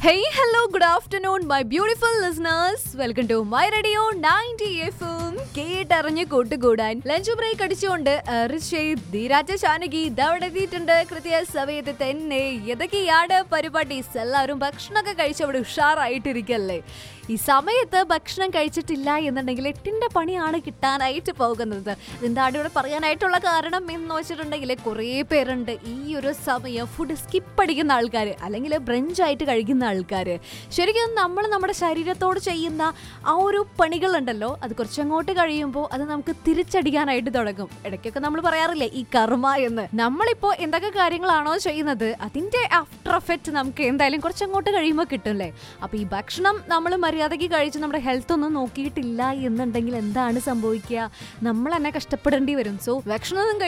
Hey, hello, good afternoon, my beautiful listeners. Welcome to my radio 90 FM. കേട്ടറിഞ്ഞ് കൂട്ടുകൂടാൻ lunch break അടിച്ചുകൊണ്ട് ഋഷേദ് ധീരാജ ഷാനകി ഇതവിടെ എത്തിയിട്ടുണ്ട് കൃത്യ സമയത്ത് തന്നെ ഏതൊക്കെയാണ് പരിപാടീസ് എല്ലാവരും ഭക്ഷണമൊക്കെ കഴിച്ചവിടെ ഉഷാറായിട്ടിരിക്കല്ലേ ഈ സമയത്ത് ഭക്ഷണം കഴിച്ചിട്ടില്ല എന്നുണ്ടെങ്കിൽ എട്ടിന്റെ പണിയാണ് കിട്ടാനായിട്ട് പോകുന്നത് എന്താണ് ഇവിടെ പറയാനായിട്ടുള്ള കാരണം എന്ന് വെച്ചിട്ടുണ്ടെങ്കിൽ കുറേ പേരുണ്ട് ഈ ഒരു സമയം ഫുഡ് സ്കിപ്പ് അടിക്കുന്ന ആൾക്കാർ അല്ലെങ്കിൽ ബ്രഞ്ചായിട്ട് കഴിക്കുന്ന ആൾക്കാർ ശരിക്കും നമ്മൾ നമ്മുടെ ശരീരത്തോട് ചെയ്യുന്ന ആ ഒരു പണികളുണ്ടല്ലോ അത് കുറച്ചങ്ങോട്ട് കഴിയുമ്പോൾ അത് നമുക്ക് തിരിച്ചടിക്കാനായിട്ട് തുടങ്ങും ഇടയ്ക്കൊക്കെ നമ്മൾ പറയാറില്ലേ ഈ കർമ്മ എന്ന് നമ്മളിപ്പോൾ എന്തൊക്കെ കാര്യങ്ങളാണോ ചെയ്യുന്നത് അതിന്റെ ആഫ്റ്റർ എഫക്റ്റ് നമുക്ക് എന്തായാലും കുറച്ചങ്ങോട്ട് കഴിയുമ്പോൾ കിട്ടുമല്ലേ അപ്പോൾ ഈ ഭക്ഷണം നമ്മൾ മര്യാദയ്ക്ക് കഴിച്ച് നമ്മുടെ ഹെൽത്ത് ഒന്നും നോക്കിയിട്ടില്ല എന്നുണ്ടെങ്കിൽ എന്താണ് സംഭവിക്കുക നമ്മൾ തന്നെ കഷ്ടപ്പെടേണ്ടി വരും സോ ഭക്ഷണം